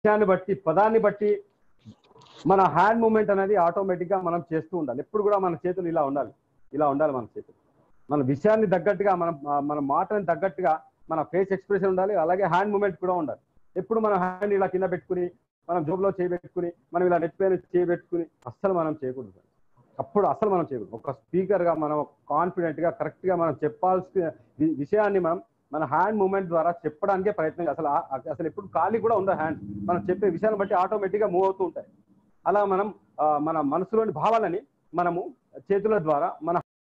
విషయాన్ని బట్టి పదాన్ని బట్టి మన హ్యాండ్ మూమెంట్ అనేది ఆటోమేటిక్ గా మనం చేస్తూ ఉండాలి ఎప్పుడు కూడా మన చేతులు ఇలా ఉండాలి ఇలా ఉండాలి మన చేతులు మన విషయాన్ని తగ్గట్టుగా మనం మన మాటని తగ్గట్టుగా మన ఫేస్ ఎక్స్ప్రెషన్ ఉండాలి అలాగే హ్యాండ్ మూమెంట్ కూడా ఉండాలి ఎప్పుడు మన హ్యాండ్ ఇలా కింద పెట్టుకుని మనం జోబులో చేయబెట్టుకుని మనం ఇలా నెట్ పైన చేయబెట్టుకుని అస్సలు మనం చేయకూడదు అప్పుడు అసలు మనం చేయకూడదు ఒక స్పీకర్ గా మనం కాన్ఫిడెంట్ గా కరెక్ట్ గా మనం చెప్పాల్సిన వి- విషయాన్ని మనం మన హ్యాండ్ మూమెంట్ ద్వారా చెప్పడానికే ప్రయత్నం చేయాలి. అసలు ఆ- అసలు ఎప్పుడు ఖాళీ కూడా ఉండదు హ్యాండ్ మనం చెప్పే విషయాన్ని బట్టి ఆటోమేటిక్ గా మూవ్ అవుతూ ఉంటాయి అలా మనం ఆ, మన మనసులోని భావాలని మనము చేతుల ద్వారా మన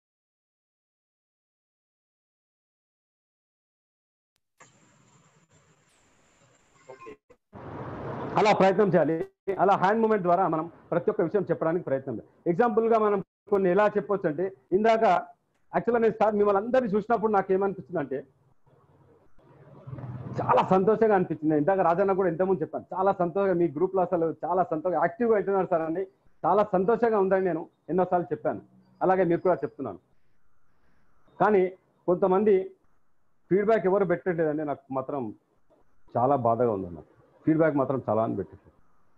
అలా ప్రయత్నం చేయాలి అలా హ్యాండ్ మూమెంట్ ద్వారా మనం ప్రతి ఒక్క విషయం చెప్పడానికి ప్రయత్నం చేయాలి ఎగ్జాంపుల్ గా మనం కొన్ని ఎలా చెప్పొచ్చు అంటే ఇందాక యాక్చువల్గా నేను సార్ మిమ్మల్ని అందరినీ చూసినప్పుడు నాకు ఏమనిపిస్తుంది అంటే చాలా సంతోషంగా అనిపించింది ఇందాక రాజన్న కూడా ఇంతకుముందు చెప్పాను చాలా సంతోషంగా మీ గ్రూప్ లో అసలు చాలా సంతోషంగా యాక్టివ్గా వింటున్నారు సార్ అండి చాలా సంతోషంగా ఉందని నేను ఎన్నోసార్లు చెప్పాను అలాగే మీరు కూడా చెప్తున్నాను కానీ కొంతమంది ఫీడ్బ్యాక్ ఎవరు పెట్టట్లేదండి నాకు మాత్రం చాలా బాధగా ఉందన్న ఫీడ్బ్యాక్ మాత్రం చాలా అని పెట్టట్లేదు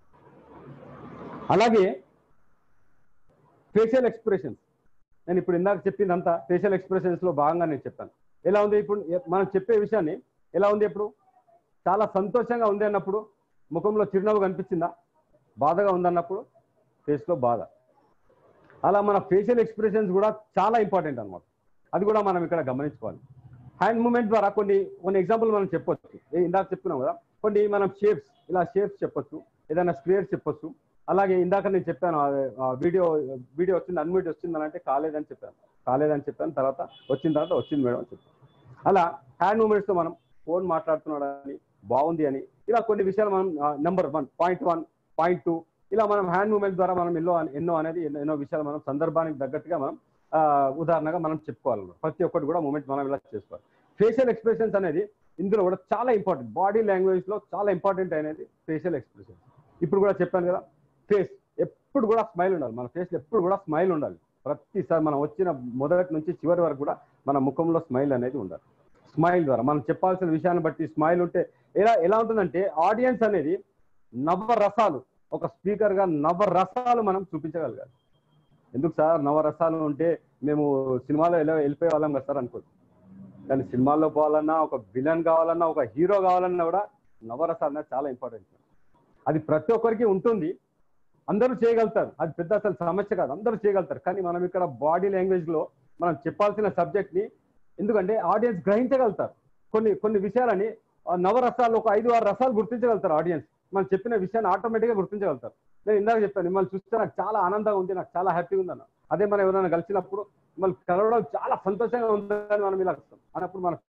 అలాగే ఫేషియల్ ఎక్స్ప్రెషన్స్ నేను ఇప్పుడు ఇందాక చెప్పిందంతా ఫేషియల్ ఎక్స్ప్రెషన్స్ లో భాగంగా నేను చెప్పాను ఎలా ఉంది ఇప్పుడు ఎ- మనం చెప్పే విషయాన్ని ఎలా ఉంది ఇప్పుడు చాలా సంతోషంగా ఉంది అన్నప్పుడు ముఖంలో చిరునవ్వు కనిపించిందా బాధగా ఉందన్నప్పుడు ఫేస్ లో బాధ అలా మన ఫేషియల్ ఎక్స్ప్రెషన్స్ కూడా చాలా ఇంపార్టెంట్ అన్నమాట అది కూడా మనం ఇక్కడ గమనించుకోవాలి హ్యాండ్ మూమెంట్ ద్వారా కొన్ని కొన్ని ఎగ్జాంపుల్ మనం చెప్పొచ్చు ఏ ఇందాక చెప్పుకున్నాం కదా కొన్ని మనం షేప్స్ ఇలా షేప్స్ చెప్పొచ్చు ఏదైనా స్క్వేర్ చెప్పొచ్చు అలాగే ఇందాక నేను చెప్పాను వీడియో వీడియో వచ్చింది అన్మ్యూట్ వచ్చిందని అంటే కాలేదని చెప్పాను కాలేదని చెప్పాను తర్వాత వచ్చిన తర్వాత వచ్చింది మేడం అని చెప్పాను అలా హ్యాండ్ మూమెంట్స్ తో మనం ఫోన్ మాట్లాడుతున్నాడని బాగుంది అని ఇలా కొన్ని విషయాలు మనం number one point one point two ఇలా మనం హ్యాండ్ మూమెంట్ ద్వారా మనం ఎన్నో ఎన్నో అనేది ఎన్నో ఎన్నో విషయాలు మనం సందర్భానికి తగ్గట్టుగా మనం ఆ, ఉదాహరణగా మనం చెప్పుకోవాలి ప్రతి ఒక్కటి కూడా మూమెంట్ మనం ఇలా చేసుకోవాలి ఫేషియల్ ఎక్స్ప్రెషన్స్ అనేది ఇందులో కూడా చాలా ఇంపార్టెంట్ బాడీ లాంగ్వేజ్ లో చాలా ఇంపార్టెంట్ అనేది ఫేషియల్ ఎక్స్ప్రెషన్ ఇప్పుడు కూడా చెప్పాను కదా ఫేస్ ఎప్పుడు కూడా స్మైల్ ఉండాలి మన ఫేస్ ఎప్పుడు కూడా స్మైల్ ఉండాలి ప్రతిసారి మనం వచ్చిన మొదటి నుంచి చివరి వరకు కూడా మన ముఖంలో స్మైల్ అనేది ఉండాలి స్మైల్ ద్వారా మనం చెప్పాల్సిన విషయాన్ని బట్టి స్మైల్ ఉంటే ఎలా ఎలా ఉంటుందంటే ఆడియన్స్ అనేది నవరసాలు ఒక స్పీకర్ గా నవరసాలు మనం చూపించగలగాలి ఎందుకు సార్ నవరసాలు ఉంటే మేము సినిమాలో ఎలా వెళ్ళిపోయే వాళ్ళం కదా సార్ అనుకోవచ్చు కానీ సినిమాల్లో పోవాలన్నా ఒక విలన్ కావాలన్నా ఒక హీరో కావాలన్నా కూడా నవరసాలు అనేది చాలా ఇంపార్టెంట్ అది ప్రతి ఒక్కరికి ఉంటుంది అందరూ చేయగలుగుతారు అది పెద్ద అసలు సమస్య కాదు అందరూ చేయగలుగుతారు కానీ మనం ఇక్కడ బాడీ లాంగ్వేజ్ లో మనం చెప్పాల్సిన సబ్జెక్ట్ ని ఎందుకంటే ఆడియన్స్ గ్రహించగలుగుతారు కొన్ని కొన్ని విషయాలని ఆ నవరసాలు ఒక ఐదు ఆరు రసాలు గుర్తించగలుగుతారు ఆడియన్స్ మనం చెప్పిన విషయాన్ని ఆటోమేటిక్ గా గుర్తించగలుగుతారు నేను ఇందాక చెప్పాను మిమ్మల్ని చూస్తే నాకు చాలా ఆనందంగా ఉంది నాకు చాలా హ్యాపీగా ఉంది అన్న అదే మనం ఎవరైనా కలిసినప్పుడు మిమ్మల్ని కలవడం చాలా సంతోషంగా ఉందని మనం ఇలా వస్తాం అన్నప్పుడు మన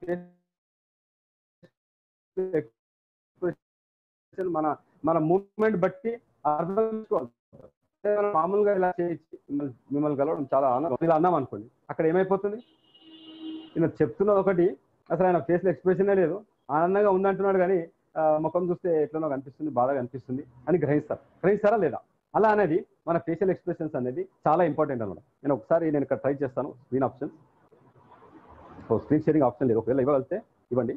face మన మన మూవ్మెంట్ బట్టి అర్థం చేసుకోవాలి అదే మనం మామూలుగా ఇలా చేసి మిమ్మల్ని మిమ్మల్ని కలవడం చాలా ఆనందం ఇలా అన్నాం అనుకోండి అక్కడ ఏమైపోతుంది ఈయన చెప్తున్నది ఒకటి అసలు ఆయన ఫేస్ లో ఎక్స్ప్రెషనే లేదు ఆనందంగా ఉందంటున్నాడు కానీ ఆ, ముఖం చూస్తే ఎట్లనో కనిపిస్తుంది బాధగా కనిపిస్తుంది అని గ్రహిస్తారు గ్రహిస్తారా లేదా అలా అనేది మన ఫేషియల్ ఎక్స్ప్రెషన్స్ అనేది చాలా ఇంపార్టెంట్ అనమాట నేను ఒకసారి నేను ఇక్కడ ట్రై చేస్తాను స్క్రీన్ ఆప్షన్ ఓ స్క్రీన్ షేరింగ్ ఆప్షన్ లేదు ఒకవేళ ఇవ్వగలిగితే ఇవ్వండి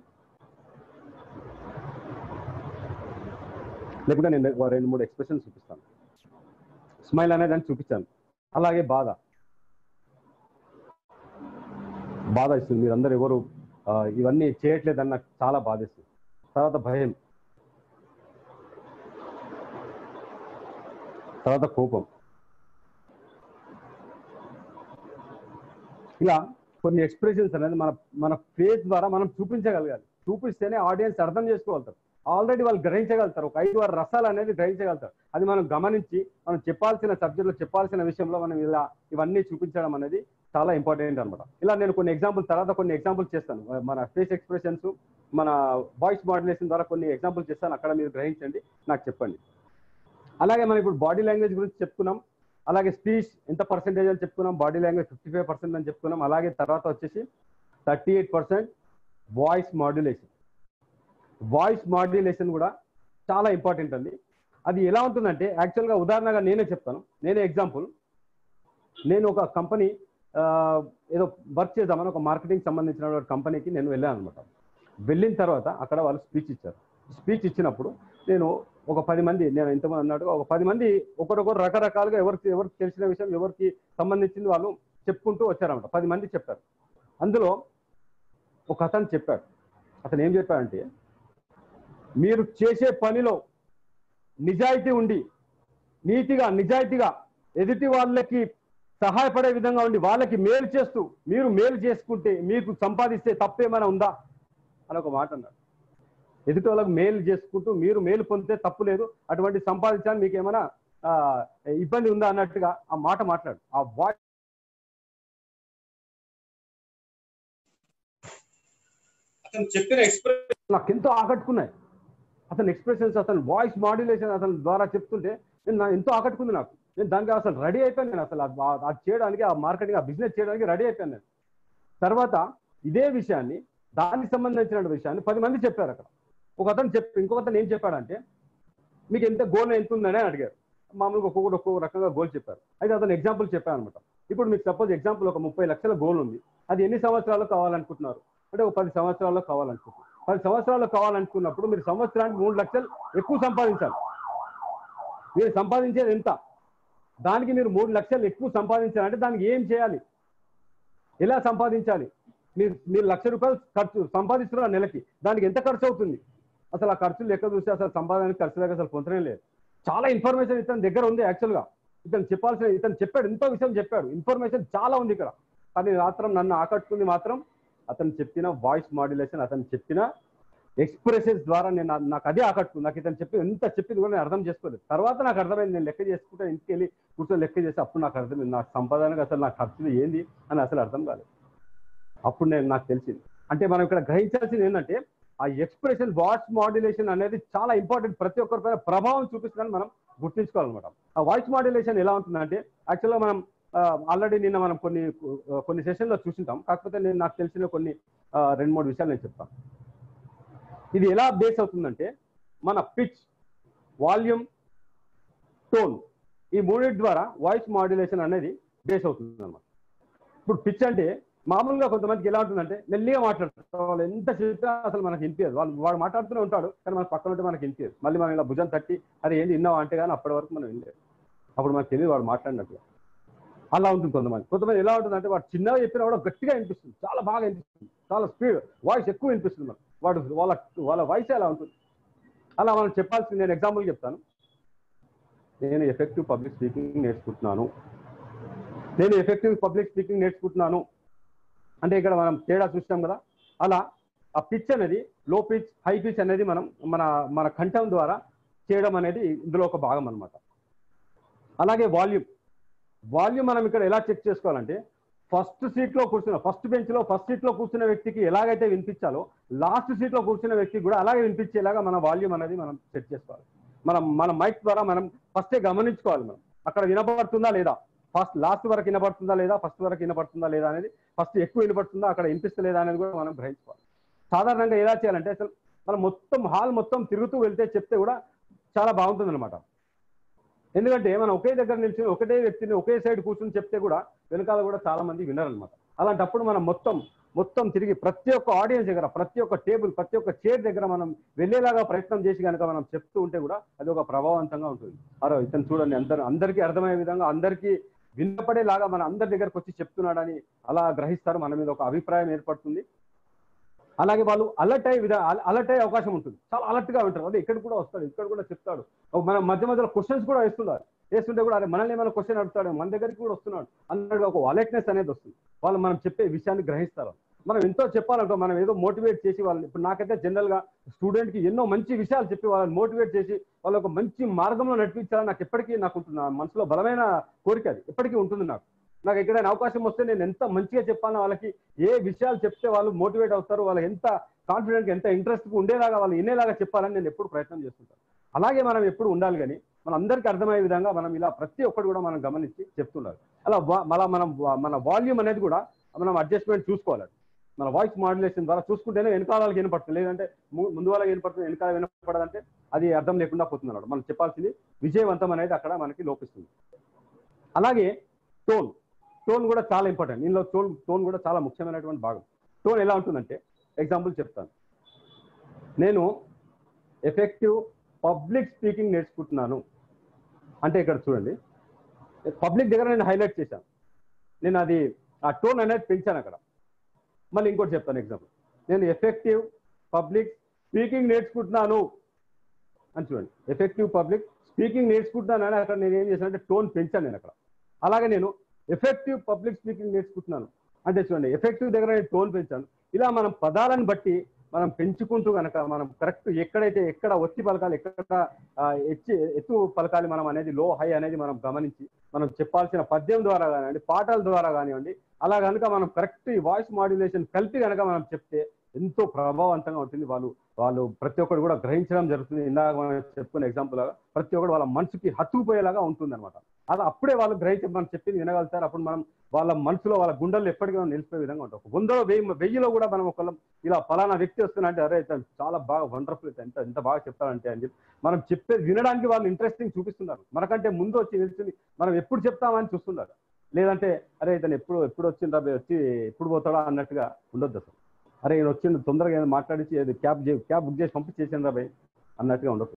లేకుంటే నేను ఓ రెండు మూడు ఎక్స్ప్రెషన్స్ చూపిస్తాను స్మైల్ అనేది అని చూపించాను అలాగే బాధ బాధ ఇస్తుంది మీరందరూ ఎవరు ఆ, ఇవన్నీ చేయట్లేదని నాకు చాలా బాధిస్తుంది తర్వాత భయం తర్వాత కోపం ఇలా కొన్ని ఎక్స్ప్రెషన్స్ అనేది మన మన ఫేస్ ద్వారా మనం చూపించగలగాలి చూపిస్తేనే ఆడియన్స్ అర్థం చేసుకోగలుగుతారు ఆల్రెడీ వాళ్ళు గ్రహించగలుగుతారు ఒక ఐదు ఆరు రసాలు అనేది గ్రహించగలుగుతారు అది మనం గమనించి మనం చెప్పాల్సిన సబ్జెక్టులో చెప్పాల్సిన విషయంలో మనం ఇలా ఇవన్నీ చూపించడం అనేది చాలా ఇంపార్టెంట్ అనమాట ఇలా నేను కొన్ని ఎగ్జాంపుల్ తర్వాత కొన్ని ఎగ్జాంపుల్ చేస్తాను మన ఫేస్ ఎక్స్ప్రెషన్స్ మన వాయిస్ మాడ్యులేషన్ ద్వారా కొన్ని ఎగ్జాంపుల్ చేస్తాను అక్కడ మీరు గ్రహించండి నాకు చెప్పండి అలాగే మనం ఇప్పుడు బాడీ లాంగ్వేజ్ గురించి చెప్పుకున్నాం అలాగే స్పీచ్ ఎంత పర్సెంటేజ్ అని చెప్పుకున్నాం body language fifty five percent అని చెప్పుకున్నాం అలాగే తర్వాత వచ్చేసి thirty eight percent voice modulation voice modulation కూడా చాలా ఇంపార్టెంట్ అండి అది ఎలా ఉంటుందంటే యాక్చువల్గా ఉదాహరణగా నేనే చెప్తాను నేనే ఎగ్జాంపుల్ నేను ఒక కంపెనీ ఏదో వర్క్ చేద్దామని ఒక మార్కెటింగ్ సంబంధించిన కంపెనీకి నేను వెళ్ళాను అనమాట వెళ్ళిన తర్వాత అక్కడ వాళ్ళు స్పీచ్ ఇచ్చారు స్పీచ్ ఇచ్చినప్పుడు నేను ఒక పది మంది నేను ఇంతమంది అన్నట్టుగా ఒక పది మంది ఒకరొకరు రకరకాలుగా ఎవరికి ఎవరికి తెలిసిన విషయం ఎవరికి సంబంధించింది వాళ్ళు చెప్పుకుంటూ వచ్చారన్నమాట పది మంది చెప్పారు అందులో ఒక అతను చెప్పాడు అతను ఏం చెప్పాడంటే మీరు చేసే పనిలో నిజాయితీ ఉండి నీతిగా నిజాయితీగా ఎదుటి వాళ్ళకి సహాయపడే విధంగా ఉండి వాళ్ళకి మేలు చేస్తూ మీరు మేలు చేసుకుంటే మీకు సంపాదిస్తే తప్పేమైనా ఉందా అని ఒక మాట అన్నాడు ఎదుటి వాళ్ళకి మేలు చేసుకుంటూ మీరు మేలు పొందితే తప్పు లేదు అటువంటి సంపాదించాలని మీకు ఏమైనా ఆ, ఇబ్బంది ఉందా అన్నట్టుగా ఆ మాట మాట్లాడు ఆ వాయిస్ అతను చెప్పిన ఎక్స్ప్రెస్ నాకు ఎంతో ఆకట్టుకున్నాయి అతని ఎక్స్ప్రెషన్స్ అతని వాయిస్ మాడ్యులేషన్ అతని ద్వారా చెప్తుంటే నేను నా ఎంతో ఆకట్టుకుంది నాకు నేను దానికి అసలు రెడీ అయిపోయాను నేను అసలు ఆ- అది చేయడానికి ఆ మార్కెటింగ్ ఆ బిజినెస్ చేయడానికి రెడీ అయిపోయాను నేను తర్వాత ఇదే విషయాన్ని దానికి సంబంధించిన విషయాన్ని పది మంది చెప్పారు అక్కడ ఒక అతను చెప్పి ఇంకొక అతను ఏం చెప్పాడంటే మీకు ఎంత గోల్ ఎంత ఉందని అని అడిగారు మామూలుగా ఒక్కొక్కరు ఒక్కొక్క రకంగా గోల్ చెప్పారు అయితే అతను ఎగ్జాంపుల్ చెప్పాను అనమాట ఇప్పుడు మీకు సపోజ్ ఎగ్జాంపుల్ ఒక ముప్పై లక్షల గోల్ ఉంది అది ఎన్ని సంవత్సరాలు కావాలనుకుంటున్నారు అంటే ఒక పది సంవత్సరాల్లో కావాలనుకుంటున్నారు పది సంవత్సరాల్లో కావాలనుకున్నప్పుడు మీరు సంవత్సరానికి మూడు లక్షలు ఎక్కువ సంపాదించాలి మీరు సంపాదించేది ఎంత దానికి మీరు మూడు లక్షలు ఎక్కువ సంపాదించాలంటే దానికి ఏం చేయాలి ఎలా సంపాదించాలి మీరు మీరు లక్ష రూపాయలు ఖర్చు సంపాదిస్తున్నారు నెలకి దానికి ఎంత ఖర్చు అవుతుంది అసలు ఆ ఖర్చులు లెక్క చూస్తే అసలు సంపాదన ఖర్చు లేక అసలు పొందనే లేదు చాలా ఇన్ఫర్మేషన్ ఇతని దగ్గర ఉంది యాక్చువల్గా ఇతను చెప్పాల్సిన ఇతను చెప్పాడు ఎంతో విషయం చెప్పాడు ఇన్ఫర్మేషన్ చాలా ఉంది ఇక్కడ కానీ మాత్రం నన్ను ఆకట్టుకుంది మాత్రం అతను చెప్పిన వాయిస్ మాడ్యులేషన్ అతను చెప్పిన ఎక్స్ప్రెషన్స్ ద్వారా నేను నా- నాకు అదే ఆకట్టుకుంది నాకు ఇతను చెప్పి ఎంత చెప్పింది కూడా నేను అర్థం చేసుకోలేదు తర్వాత నాకు అర్థమైంది నేను లెక్క చేసుకుంటే ఇంటికి వెళ్ళి కూర్చొని లెక్క చేసి అప్పుడు నాకు అర్థమైంది నా సంపాదనకు అసలు నా ఖర్చులు ఏంది అని అసలు అర్థం కాలేదు అప్పుడు నేను నాకు తెలిసింది అంటే మనం ఇక్కడ గ్రహించాల్సింది ఏంటంటే ఆ ఎక్స్ప్రెషన్ వాయిస్ మాడ్యులేషన్ అనేది చాలా ఇంపార్టెంట్ ప్రతి ఒక్కరి పైన ప్రభావం చూపిస్తుందని మనం గుర్తుంచుకోవాలన్నమాట ఆ వాయిస్ మాడ్యులేషన్ ఎలా ఉంటుందంటే యాక్చువల్గా మనం ఆల్రెడీ నిన్న మనం కొన్ని ఆ, కొన్ని సెషన్లో చూసింటాం కాకపోతే నేను నాకు తెలిసిన కొన్ని ఆ, రెండు మూడు విషయాలు నేను చెప్తాను ఇది ఎలా బేస్ అవుతుందంటే మన పిచ్ వాల్యూమ్ టోన్ ఈ మూడింటి ద్వారా వాయిస్ మాడ్యులేషన్ అనేది బేస్ అవుతుంది అనమాట ఇప్పుడు పిచ్ అంటే మామూలుగా కొంతమందికి ఎలా ఉంటుందంటే మెల్లిగా మాట్లాడతారు వాళ్ళు ఎంత చెప్పినా అసలు మనకి వినిపించదు వాళ్ళు వాడు మాట్లాడుతూనే ఉంటాడు కానీ మన పక్కన ఉంటే మనకి వినిపించదు మళ్ళీ మనం ఇలా భుజం తట్టి అరే ఏంది విన్నావా అంటే కానీ అప్పటి వరకు మనం వినలేదు అప్పుడు మనకు తెలియదు వాడు మాట్లాడినట్టుగా అలా ఉంటుంది కొంతమంది కొంతమంది ఎలా ఉంటుంది అంటే వాడు చిన్నగా చెప్పినా కూడా గట్టిగా వినిపిస్తుంది చాలా బాగా వినిపిస్తుంది చాలా స్పీడ్ వాయిస్ ఎక్కువ వినిపిస్తుంది మనకు వాడు వాళ్ళ వాళ్ళ వాయిస్ ఎలా ఉంటుంది అలా మనం చెప్పాల్సింది నేను ఎగ్జాంపుల్ చెప్తాను నేను ఎఫెక్టివ్ పబ్లిక్ స్పీకింగ్ నేర్చుకుంటున్నాను నేను ఎఫెక్టివ్ పబ్లిక్ స్పీకింగ్ నేర్చుకుంటున్నాను అంటే ఇక్కడ మనం తేడా చూస్తాం కదా అలా ఆ పిచ్ అనేది లో పిచ్ హై పిచ్ అనేది మనం మన మన కంఠం ద్వారా చేయడం అనేది ఇందులో ఒక భాగం అన్నమాట అలాగే వాల్యూమ్ వాల్యూమ్ మనం ఇక్కడ ఎలా చెక్ చేసుకోవాలంటే ఫస్ట్ సీట్ లో కూర్చున్న ఫస్ట్ బెంచ్ లో ఫస్ట్ సీట్ లో కూర్చున్న వ్యక్తికి ఎలాగైతే వినిపించాలో లాస్ట్ సీట్ లో కూర్చున్న వ్యక్తికి కూడా అలాగే వినిపించేలాగా మన వాల్యూమ్ అనేది మనం సెట్ చేసుకోవాలి మనం మన మైక్ ద్వారా మనం ఫస్టే గమనించుకోవాలి మనం అక్కడ వినపడుతుందా లేదా ఫస్ట్ లాస్ట్ వరకు వినపడుతుందా లేదా ఫస్ట్ వరకు వినపడుతుందా లేదా అనేది ఫస్ట్ ఎక్కువ వినపడుతుందా అక్కడ వినిపిస్తలేదా అనేది కూడా మనం గ్రహించుకోవాలి సాధారణంగా ఎలా చేయాలంటే అసలు మనం మొత్తం హాల్ మొత్తం తిరుగుతూ వెళ్తే చెప్తే కూడా చాలా బాగుంటుంది అనమాట ఎందుకంటే మనం ఒకే దగ్గర నిల్చుని ఒకటే వ్యక్తిని ఒకే సైడ్ కూర్చుని చెప్తే కూడా వెనకాల కూడా చాలా మంది వినరనమాట అలాంటప్పుడు మనం మొత్తం మొత్తం తిరిగి ప్రతి ఒక్క ఆడియన్స్ దగ్గర ప్రతి ఒక్క టేబుల్ ప్రతి ఒక్క చైర్ దగ్గర మనం వెళ్ళేలాగా ప్రయత్నం చేసి కనుక మనం చెప్తూ ఉంటే కూడా అది ఒక ప్రభావవంతంగా ఉంటుంది అరే ఇతను చూడండి అందరూ అందరికీ అర్థమయ్యే విధంగా అందరికీ వినపడేలాగా మన అందరి దగ్గరకు వచ్చి చెప్తున్నాడని అలా గ్రహిస్తారు మన మీద ఒక అభిప్రాయం ఏర్పడుతుంది అలాగే వాళ్ళు అలర్ట్ అయ్యే విధంగా అలర్ట్ అయ్యే అవకాశం ఉంటుంది చాలా అలర్ట్ గా ఉంటారు అదే ఇక్కడ కూడా వస్తాడు ఇక్కడ కూడా చెప్తాడు మన మధ్య మధ్యలో క్వశ్చన్స్ కూడా వేస్తున్నారు వేస్తుంటే కూడా అరే మనల్ని ఏమైనా క్వశ్చన్ అడుగుతాడు మన దగ్గరికి కూడా వస్తున్నాడు అన్నట్టుగా ఒక అలర్ట్నెస్ అనేది వస్తుంది వాళ్ళు మనం చెప్పే విషయాన్ని గ్రహిస్తారు మనం ఎంతో చెప్పాలంటే మనం ఏదో మోటివేట్ చేసి వాళ్ళని ఇప్పుడు నాకైతే జనరల్ గా స్టూడెంట్ కి ఎన్నో మంచి విషయాలు చెప్పి వాళ్ళని మోటివేట్ చేసి వాళ్ళ ఒక మంచి మార్గంలో నడిపించాలని నాకు ఎప్పటికీ నాకు ఉంటుంది నా మనసులో బలమైన కోరిక అది ఎప్పటికీ ఉంటుంది నాకు నాకు ఎక్కడైనా అవకాశం వస్తే నేను ఎంత మంచిగా చెప్పానో వాళ్ళకి ఏ విషయాలు చెప్తే వాళ్ళు మోటివేట్ అవుతారు వాళ్ళు ఎంత కాన్ఫిడెంట్ ఎంత ఇంట్రెస్ట్ ఉండేలాగా వాళ్ళు వినేలాగా చెప్పాలని నేను ఎప్పుడు ప్రయత్నం చేస్తుంటాను అలాగే మనం ఎప్పుడు ఉండాలి కానీ మన అందరికీ అర్థమయ్యే విధంగా మనం ఇలా ప్రతి ఒక్కటి కూడా మనం గమనించి చెప్తున్నారు అలా వా- మళ్ళా మనం వా- మన వాల్యూమ్ అనేది కూడా మనం అడ్జస్ట్మెంట్ చూసుకోవాలి మన వాయిస్ మాడ్యులేషన్ ద్వారా చూసుకుంటేనే వెనకాల వాళ్ళకి వినపడుతుంది లేదంటే ము- ముందు వాళ్ళకి వినపడుతుంది వెనకాల వినపడదంటే అది అర్థం లేకుండా పోతుంది అన్నమాట మనం చెప్పాల్సింది విజయవంతం అనేది అక్కడ మనకి లోపిస్తుంది అలాగే టోన్ టోన్ కూడా చాలా ఇంపార్టెంట్ దీనిలో టోన్ టోన్ కూడా చాలా ముఖ్యమైనటువంటి భాగం టోన్ ఎలా ఉంటుందంటే ఎగ్జాంపుల్ చెప్తాను నేను ఎఫెక్టివ్ పబ్లిక్ స్పీకింగ్ నేర్చుకుంటున్నాను అంటే ఇక్కడ చూడండి పబ్లిక్ దగ్గర నేను హైలైట్ చేశాను నేను అది ఆ టోన్ అనేది పెంచాను అక్కడ మళ్ళీ ఇంకోటి చెప్తాను ఎగ్జాంపుల్ నేను ఎఫెక్టివ్ పబ్లిక్ స్పీకింగ్ నేర్చుకుంటున్నాను అని చూడండి ఎఫెక్టివ్ పబ్లిక్ స్పీకింగ్ నేర్చుకుంటున్నాను అని అక్కడ నేను ఏం చేశాను అంటే టోన్ పెంచాను నేను అక్కడ అలాగే నేను ఎఫెక్టివ్ పబ్లిక్ స్పీకింగ్ నేర్చుకుంటున్నాను అంటే చూడండి ఎఫెక్టివ్ దగ్గర నేను టోన్ పెంచాను ఇలా మనం పదాలను బట్టి మనం పెంచుకుంటూ కనుక మనం కరెక్ట్ ఎక్కడైతే ఎక్కడ ఒత్తి పలకాలి ఎక్కడ ఆ, ఎచ్చి ఎత్తు పలకాలి మనం అనేది లో హై అనేది మనం గమనించి మనం చెప్పాల్సిన పద్యం ద్వారా కానివ్వండి పాటల ద్వారా కానివ్వండి అలా కనుక మనం కరెక్ట్ వాయిస్ మాడ్యులేషన్ కలిపి కనుక మనం చెప్తే ఎంతో ప్రభావవంతంగా ఉంటుంది వాళ్ళు వాళ్ళు ప్రతి ఒక్కరు కూడా గ్రహించడం జరుగుతుంది ఇందాక మనం చెప్పుకున్న ఎగ్జాంపుల్ లాగా ప్రతి ఒక్కరు వాళ్ళ మనసుకి హత్తుకుపోయేలాగా ఉంటుంది అనమాట అలా అప్పుడే వాళ్ళు గ్రహించి మనం చెప్పింది వినగలుగుతారు అప్పుడు మనం వాళ్ళ మనసులో వాళ్ళ గుండెల్లో ఎప్పటికీ నిలిచిపోయే విధంగా ఉంటాం ఒక వందలో వెయ్యి వెయ్యిలో కూడా మనం ఒకళ్ళం ఇలా ఫలానా వ్యక్తి వస్తున్నంటే అరే ఇతను చాలా బాగా వండర్ఫుల్ ఎంత ఎంత బాగా చెప్తారంటే అని చెప్పి మనం చెప్పేది వినడానికి వాళ్ళు ఇంట్రెస్టింగ్ చూపిస్తున్నారు మనకంటే ముందు వచ్చి నిల్చుని మనం ఎప్పుడు చెప్తామని చూస్తున్నారు లేదంటే అరే ఇతను ఎప్పుడు ఎప్పుడు వచ్చిండ్రా బే, వచ్చి ఎప్పుడు పోతాడా అన్నట్టుగా ఉండొద్దు అసలు అరే ఈయన వచ్చిండు తొందరగా ఏదో మాట్లాడించి ఏదో క్యాబ్ క్యాబ్ బుక్ చేసి పంపించేసాను రా భయ్ అన్నట్టుగా ఉండదు